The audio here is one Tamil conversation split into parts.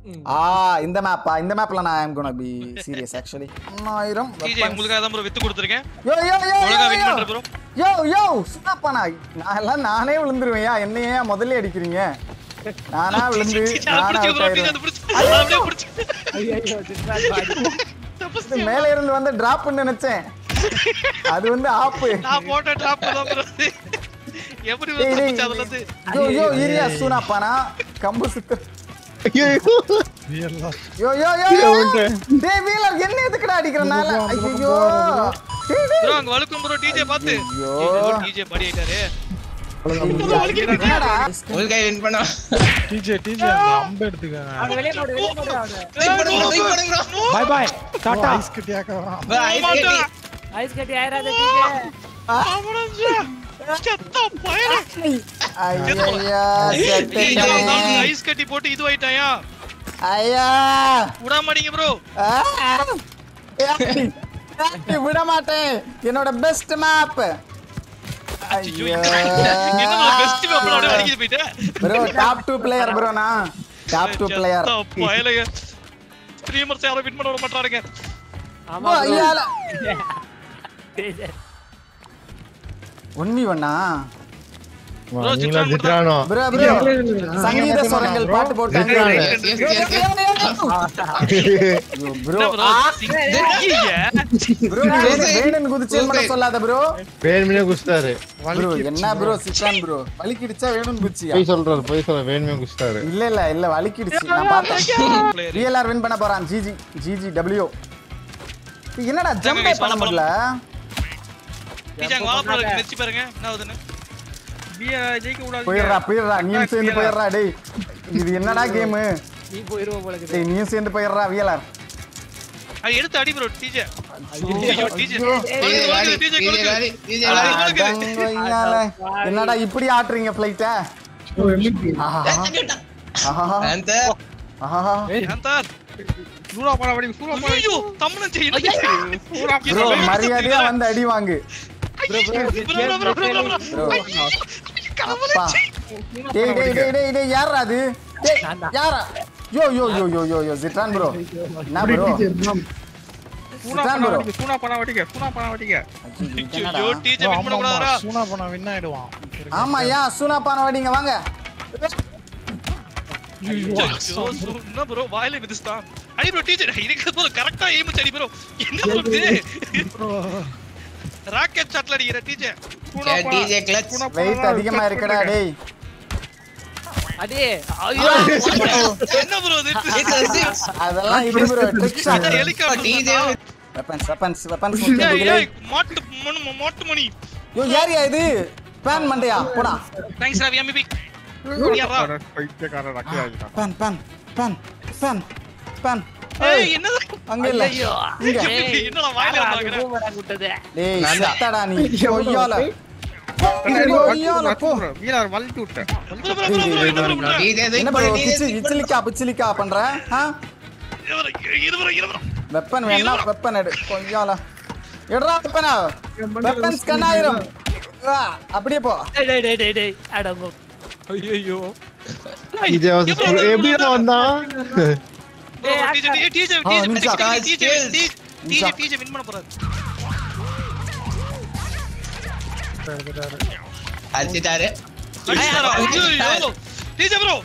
ஆ இந்த மேப்பா இந்த மேப்ல நான் I'm gonna be serious actually 1000 DJ உங்களுக்காக தான் ப்ரோ வித்து கொடுத்துருக்கேன் யோ யோ யோ ஒழுங்கா win யோ, பண்ற bro. யோ யோ சுனாப்பா நான் நான் எல்லாம் நானே விழுந்துருவேன்யா என்னையே ஏன் முதல்ல அடிக்கிறீங்க நானா விழுந்து நானா out ஆயிடுவேன். இது மேல இருந்து வந்து டிராப் பண்ண நினைச்சேன் அது வந்து ஆப்பு நான் போட்ட டிராப் தான் bro அது. எப்படி டேய், வந்து டேய், தப்பிச்சு அதுல இருந்து யோ யோ இரியா சுனாப்பானா கம்பு சுத்து யோ யோ யோ யோ டேய் வீலர் என்ன எதுக்குடா அடிக்கிறனால ஐயோ டேய் டேய் ப்ரோ அங்க வழுக்கும் ப்ரோ டிஜே பாத்து ஐயோ. டிஜே படி ஆயிட்டாரு என்னடா ஒரு கை வின் பண்ணா டிஜே டிஜே அந்த அம்பு எடுத்துக்கங்க அவனை வெளியே போடு வெளியே போடு அவனை வெயிட் பண்ணுங்க வெயிட் பண்ணுங்க bro. பை பை டாடா ஐஸ் கட்டியாக்க வரான் bro ஐஸ் கட்டி ஐஸ் கட்டி ஆயிராத டிஜே செத்த பயலே. ஐயா ஏய், எவ்வளவு நாள் செத்துட்டேன் ஐஸ் கட்டி போட்டு இது ஆயிட்டாயா ஐயா விடாமடிங்க ப்ரோ ஆ! ஏய், ஏய், விட மாட்டேன் என்னோட பெஸ்ட் மேப் என்ன பெஸ்ட் மேப் அப்படியே அடிக்கிட்டு போயிட்டே ப்ரோ டாப் 2 பிளேயர் ப்ரோ நான் டாப் 2 பிளேயர் செத்த பயலே ஸ்ட்ரீமர்ஸ் யாரும் வின் பண்ண விட மாட்டாருங்க ஆமா ஐயால டிஜே ஒன்லி ஒண்ணா Bro, நீங்களா சித்ரா திட்டுறானோ ப்ரோ ப்ரோ சங்கீத சுரங்கள் பாட்டு போட்டாங்க Yes, yes, yes, yes. Bro என்ன bro, சிங்கிங்க? ப்ரோ வேணும் குதிச்சேன் மட்டும் சொல்லாத ப்ரோ வேணுமே குஸ்தாரு ப்ரோ என்ன ப்ரோ சிக்கான் ப்ரோ வலிக்கிடுச்சா வேணும் குச்சியா போய் சொல்றாரு போய் சொல்ற வேணுமே குஸ்தாரு இல்ல இல்ல இல்ல வலிக்கிடுச்சு நான் பார்த்தேன் விஎல்ஆர் வின் பண்ண போறான் ஜிஜி ஜிஜி டபிள்யூ என்னடா ஜம்பே பண்ண முடியல டிஜே, அங்க வாழை பழம் இருக்கு, வச்சு பாருங்க என்ன ஆகுதுன்னு போயிடுறா போயிடுறா நீயும் சேர்ந்து போயிடுறா டேய் இது என்னடா கேம் நீ போயிருவ போல இருக்குது டேய் நீயும் சேர்ந்து போயிடுறா விஎல்ஆர் அது எடுத்து அடி ப்ரோ டிஜே டிஜே DJ வாடி, டிஜே DJ வாடி, DJ வாடி. என்னடா இப்படி ஆட்டுறீங்க பிளைட்ட அந்த ஐயோ தமிழன் செய்யல ப்ரோ மரியாதையா வந்து அடி வாங்கு ப்ரோ அப்பா டேய் டேய் டேய் டேய் டேய் யாரா அது டேய் யாரா yo yo yo yo yo yo ஜிட்ரான் ப்ரோ என்ன ப்ரோ ஜிட்ரான் ப்ரோ ஐயோ டிஜே வின் பண்ண கூடாதா சூனா போனா வின் ஆயிடுவான் ஆமா யா சூனா பான வாடிங்க வாங்க என்ன ப்ரோ வாயில மிதிஸ்தான் அடி ப்ரோ டீச்சர் இதுக்கு போது கரெக்டா எய்ம் வச்சு அடி ப்ரோ என்ன பண்ணுது ராக்கெட் ஷாட்ல அடிக்கிற டீச்சர் டிஜே கிளட்ச் வெயிட் அதிகமா இருக்கடா டேய் அடே ஐயோ என்ன ப்ரோ இது அதெல்லாம் இது bro trick shot helicopter DJ weapons weapons weapons ஏய் ஏய் மாட்டு மணி மாட்டு மணி யோ யாரியா இது பேன் மண்டையா போடா தேங்க்ஸ் ரவி எம்பிபி யாரா பேன் பேன் பேன் பேன் பேன் ஏய் என்னது அங்க இல்ல இங்க என்னடா வாயில வந்தாங்க பூமரா குட்டது டேய் சத்தடா நீ கொய்யால கொய்யால போ டிஜே என்ன ப்ரோ கிச்சு இச்சிலிக்கா பிச்சிலிக்கா பண்ற ஆ இருபது இருபது வெப்பன் வேணா வெப்பன் எடு கொய்யால எடுறா வெப்பனா வெப்பன்ஸ் கண்ணாயிரம் வா, அப்படியே போ டேய் டேய் டேய் டேய் டேய் அடங்கோ ஐயோ இது எப்படிடா வந்தான் டேய் டீச்சர் அக்கா. டீச்சர் ஆ, Nimisha. Teacher teacher Nimisha. Teacher teacher win பண்ண போறாரு அடிச்சிட்டாரு டீச்சர் ப்ரோ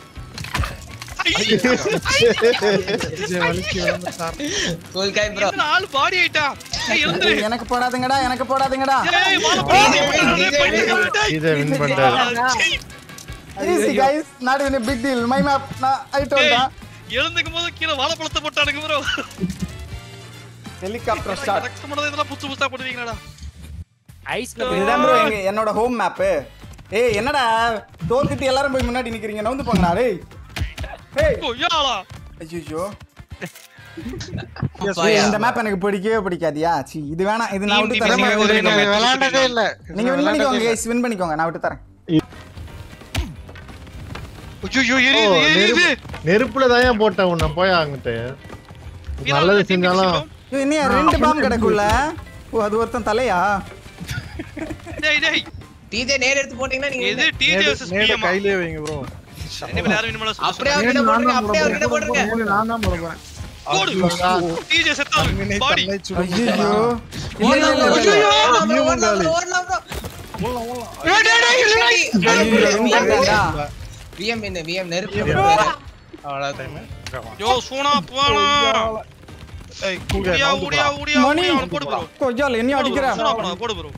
டிஜே வலிக்கு வந்துட்டார் கூல் கை ப்ரோ ஆள் பாடி ஆயிட்டா ஏய், எழுந்துரு. டேய், எனக்கு போடாதீங்கடா எனக்கு போடாதீங்கடா ஏய், வாழை பழம். இதை வின் பண்ணிட்டாரு easy guys not in big deal my map நான் ஐ டோல்ட் ஏய், எழுந்துக்கும் போது கீழே வாழைப்பழத்தை போட்டானுங்க ப்ரோ ஹெலிகாப்டர் ஸ்டார்ட் கஷ்டப்பட்டது இதெல்லாம் புதுசு புதுசா போடுவீங்களாடா ஐஸ் இதுதான் ப்ரோ எங்க என்னோட ஹோம் மேப் ஏய் என்னடா தோத்துட்டு எல்லாரும் போய் முன்னாடி நிக்கிறீங்க நவுந்து போங்கடா டேய் ஏய் கொய்யாளா ஐயோ இந்த மேப் எனக்கு பிடிக்கவே பிடிக்காதியா சி இது வேணாம் இது நான் விட்டு தரேன் நீங்க ஒரு நீங்க விளையாண்டதே இல்ல நீங்க வின் பண்ணிக்கோங்க கைஸ் வின் பண்ணிக்கோங்க நான் விட்டு தரேன் ஐயோ ஓ, எரியுது எரியுது நெருப்பு- நெருப்புல தான் ஏன் போட்டேன் உன்னை போய் அங்கிட்ட நல்லது செஞ்சாலும் ஐயோ, இன்னும் ரெண்டு பாம் கிடக்குள்ள ஓ அது ஒருத்தன் தலையா டேய் டேய் டிஜே நேர் எடுத்து போட்டீங்கன்னா நீங்க எது டிஜே வெர்சஸ் நேர பிஎம் கையிலே வைங்க ப்ரோ ரெண்டு பேரும் யாரும் இனிமேல சொல்ல அப்படியே அவர்கிட்ட போடுங்க அப்படியே அவர்கிட்ட போடுங்க நான் தான் போட போறேன் போடு டிஜே செத்தாரு பாடி ஐயோ இல்ல இல்ல இல்ல இல்ல ஓடலாம் bro, ஓடலாம் bro. இல்லடா. VM என்ன VM நெருப்பு போயிரு. அவ்வளவுதான். யோ சூனா போனா ஏய் கூக உடியா உடியா உடியா மணி உடியா அவனை போடு ப்ரோ கொய்யால என்ன அடிக்கிற சூனா போனா போடு ப்ரோ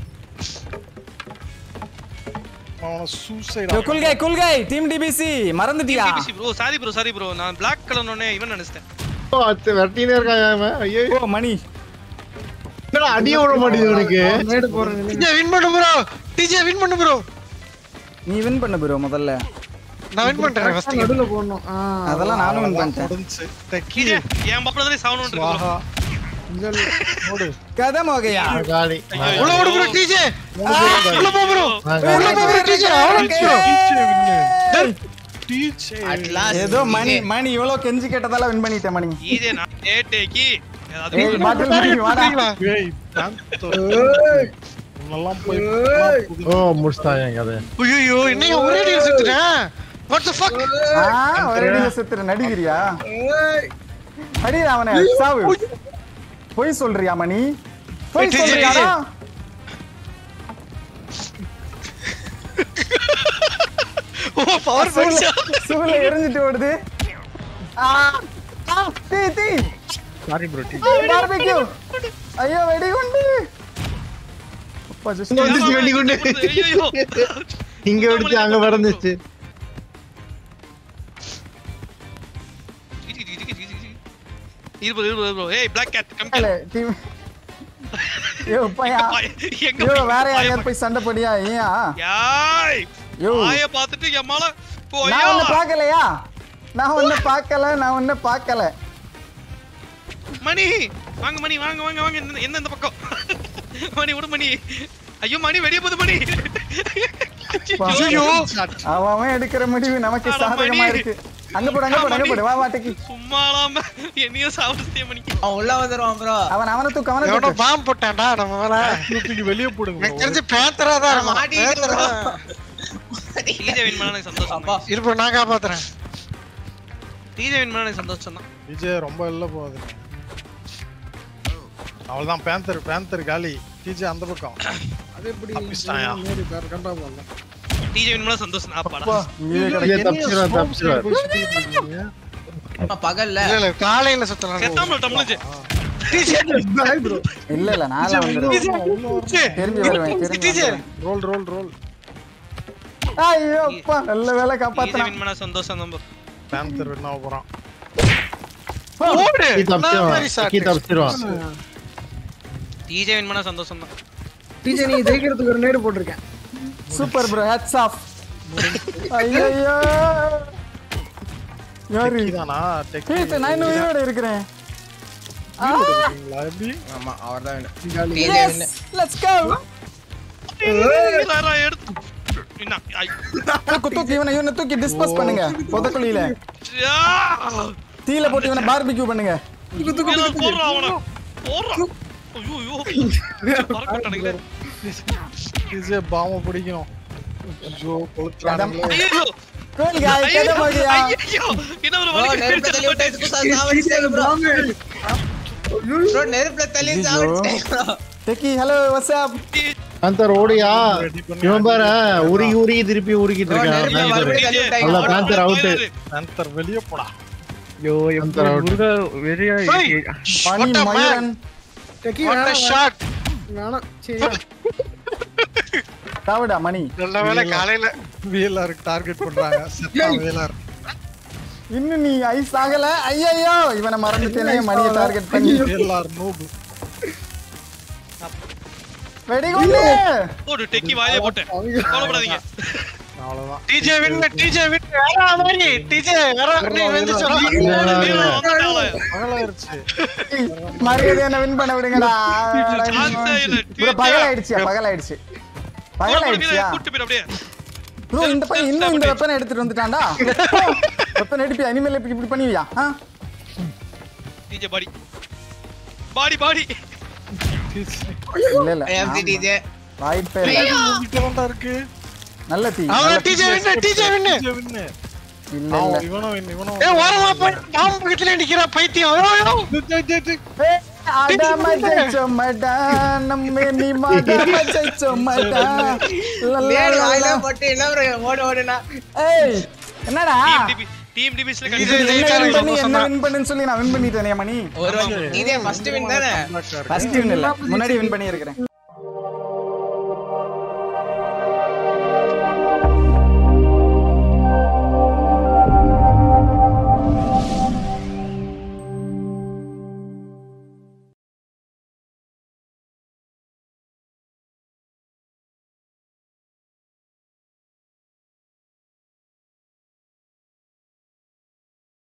அவன சூசைட் யோ குல்கை குல்கை டீம் டிபிசி மறந்துட்டியா டிபிசி bro sorry bro sorry bro நான் பிளாக் கலர் ஒண்ணே இவன் நினைச்சிட்டேன் வெட்டினே இருக்கான் அவன். ஐயோ ஓ மணி என்னடா அடிய விட மாட்டேங்குது உனக்கு மேடு போறேன் டிஜே வின் பண்ணு ப்ரோ டிஜே வின் பண்ணு ப்ரோ நீ வின் பண்ண ப்ரோ முதல்ல நான் வின் பண்றேன் ஃபர்ஸ்ட் நடுவுல போடணும் ஆ, அதெல்லாம் நானும் வின் பண்ணிட்டேன் முடிஞ்சு டெக்கி டிஜே என் பப்பல தானே சவுண்ட் இருக்கு bro. வாஹா இல்ல இல்ல ஓடு கதை மோகையா காலி உள்ள ஓடு ப்ரோ டிஜே உள்ள போ ப்ரோ நான் உள்ள போ bro DJ DJ win DJ At last ஏதோ DJ. மணி மணி இவ்வளவு கெஞ்சி கேட்டதால வின் பண்ணிட்டேன் மணி டிஜே நான் ஏட்டேக்கி அது ஏய் பாட்டில் குடிக்கு வாடா ஏய் தாந்தோ உன்னெல்லாம் போய் ஓ முடிச்சிட்டான் என் கதை ஐயோ என்னைய ஒரே அடியில் செத்துட்டேன் வாட் தி ஃபக் ஆ ஒரே அடியில செத்துற நடிக்கிறியா அடி அவனை சாவு பொய் சொல்றியா மணி பொய் ஏய், டிஜே, சொல்றியாடா ஓ பவர் சூளை சூளை எரிஞ்சிட்டு ஓடுது ஆ ஆ தீ தீ சாரி ப்ரோ டி பார்பிக்யூ ஐயோ வெடிகுண்டு அப்பா just வந்துச்சு வெடிகுண்டு. ஐயோ இங்க வெடிச்சு அங்க பறந்துச்சு இருபது இருபது ப்ரோ ஏய் பிளாக் கேட் கம் இல்ல, team- யோ பையா எங்க யோ போய் வேற பாய யாரையாவது போய் சண்டை போடியா ஏன் யாய் யோ ஆய பார்த்துட்டு என் மேல நான் போயா ஒண்ணு பார்க்கலையா நான் ஒண்ணு பார்க்கல நான் ஒண்ணு பார்க்கல மணி வாங்க மணி வாங்க வாங்க வாங்க என்ன என்ன இந்த பக்கம் மணி விடு மணி ஐயோ மணி வெளிய போகுது மணி ஐயோ அவன் அவன் எடுக்கிற முடிவு நமக்கு அட சாதகமா மணி. இருக்கு அங்க போடு அங்க போடு அங்க போடு வா வாட்டைக்கு சும்மாலாம என்னையும் சாப்பிடுதே மணி அவன் உள்ள வந்துருவான் ப்ரோ அவன் அவனை தூக்கு அவனை எவனோ தூக்கு பாம் போட்டான்டா நம்ம மேல தூக்கி வெளியே போடுங்க எனக்கு தெரிஞ்சு பேந்தரா தான் இருக்கும் மாட்டிக்கிட்டு பேந்தரா bro. டிஜே வின் பண்ண சந்தோஷம் அப்பா இருப்ப நான் காப்பாத்துறேன் டிஜே வின் பண்ண சந்தோஷம் தான் விஜய் ரொம்ப இல்ல போகுது அவள்தான் பேந்தர் பேந்தர் காலி டிஜே அந்த பக்கம் அது எப்படி தப்பிச்சிட்டாயா? நேரு பேர் கண்டா போடல டிஜே வின் பண்ண சந்தோஷம் அப்பாடா அப்பா, இங்கே விஜய் கிடக்கு. தப்பிச்சிருவான் தப்பிச்சிருவான் ஆமா, பகல்ல இல்ல இல்ல காலையில சுத்தலாம் செத்தாமல டம்ளுச்சு இல்ல இல்ல நான்லாம் வந்துடுவேன் திரும்பி வருவேன் திரும்பி டிஜே. வருவேன். ரோல் ரோல் ரோல் ஐயோ அப்பா நல்ல வேலை டிஜே காப்பாத்தினான் வின் பண்ண சந்தோஷம் தான் bro. பேந்தர் என்ன போறான் ஓடு கீ நான் மாதிரி தப்பிச்சிருவான் கீ shot. தப்பிச்சிருவான் டிஜே வின் பண்ண சந்தோஷம் தான் டிஜே நீ ஜெயிக்கிறதுக்கு ஒரு நேரு போட்டிருக்கேன் சூப்பர் ப்ரோ ஹேட்ஸ் ஆஃப் ஐயோ யாரு இதானா டெக் ஏய், நான் இன்னும் உயிரோட இருக்கிறேன் எப்படி ஆமா அவர்தான் வேணும் ஜாலி. டிஜே வின்னு லெட்ஸ் கோ யாரா எடுத்து என்ன ஐ தூக்கு தூக்கி இவனை இவனை தூக்கி டிஸ்போஸ் பண்ணுங்க புதக்குழியில யா! தீல போட்டு இவனை பார்பிக்யூ பண்ணுங்க இவனை போடுறா அவனை. போடுறா. ஐயோ, ஐயோ. பறக்க விட்டானுங்களே. டிஜே பாம பிடிக்கணும் ஐயோ கொளுத்துறானுங்களே ஐயையோ. கோல் காய் ஐயையோ. கதை மகியா ஐயையோ. என்ன ஒரு ப்ரோ வலிக்கு நெருப்புல தள்ளி விட்டு எடுத்து குசா சாவடிச்சிட்டாங்க ப்ரோ ப்ரோ நெருப்புல தள்ளி ஐயோ. சாவடிச்சிட்டாங்க ப்ரோ டெக்கி ஹலோ வாட்ஸ் அப் பேந்தர் ஓடியா Ready பண்ணு. இவன் பாரு உருகி உருகி திருப்பி உருகிட்டு Bro, இருக்கான் நெருப்புல பேந்தர் மறுபடியும் தள்ளி விட்டாங்க அல்ல பேந்தர் அவுட் பேந்தர் வெளியே போடா ஐயோ panther out Hey, Mani what a man. Mayuran டெக்கி What a வேணாம் shot. வேணாம் சரி தாவடா மணி நல்ல வேளை காலையில வீலர் டார்கெட் பண்றாங்க செத்தா வீலர் இன்னும் நீ ஐஸ் ஆகல ஐயையோ இவனை மறந்துட்டேனே மணியை டார்கெட் பண்ணி வீலர் நூபு வெடிகுண்டு போடு டெக்கி வாயிலே போட்டேன் கவலைப்படாதீங்க அவ்வளவுதான் டிஜே வின் டிஜே வின் வேற மாதிரி டிஜே வேற நீ வந்து சொல்ல வீரன் வந்துட்டாளே. மகளாயிருச்சு மரியாதை என்ன வின் பண்ண விடுங்கடா Chance ஏ இல்ல. ப்ரோ பகல் ஆயிடுச்சு பகல் ஆயிடுச்சு பகல் போடு, போடு, ஆயிடுச்சியா வீரன் கூட்டு போயிரு அப்படியே. ப்ரோ இந்த பையன் இன்னும் இந்த வெப்பனை எடுத்துட்டு வந்துட்டான்டா வெப்பன் எடுப்பியா இனிமேல் இப்படி இப்படி பண்ணுவியா ஆ? DJ பாடி. பாடி, பாடி. இல்ல இல்ல எம்சி டிஜே வாய்ப்பே இல்ல வீட்டுல இருக்கு நல்ல தீ அவன் நல்ல DJ win DJ win DJ win இல்ல இல்ல இவனும் win, இவனும் ஏய் ஓரமா போய் பாம்பு பக்கத்துல நிக்கிற பைத்தியம் ஐயோ, ஐயோ. ஏய், அடாம ஜெயிச்சோமடா, நம்ம நீ மகாம ஜெயிச்சோமடா. நேரு வாயில லலலலா. போட்டு என்ன bro, ஓடு ஓடுனா ஏய், என்னடா டீம் டிபி டீம் டிபிஸ்ல இது கண்டிப்பா என்ன ஜெயிச்சா win எனக்கு பண்ணி, சந்தோஷம் என்ன தான். win பண்ணுன்னு சொல்லி நான் win பண்ணிட்டேனே மணி ஒரு வாட்டி இதே ஃபர்ஸ்ட் வின் தானே ஃபர்ஸ்ட் வின் இல்ல முன்னாடி வின் பண்ணி இருக்கிறேன்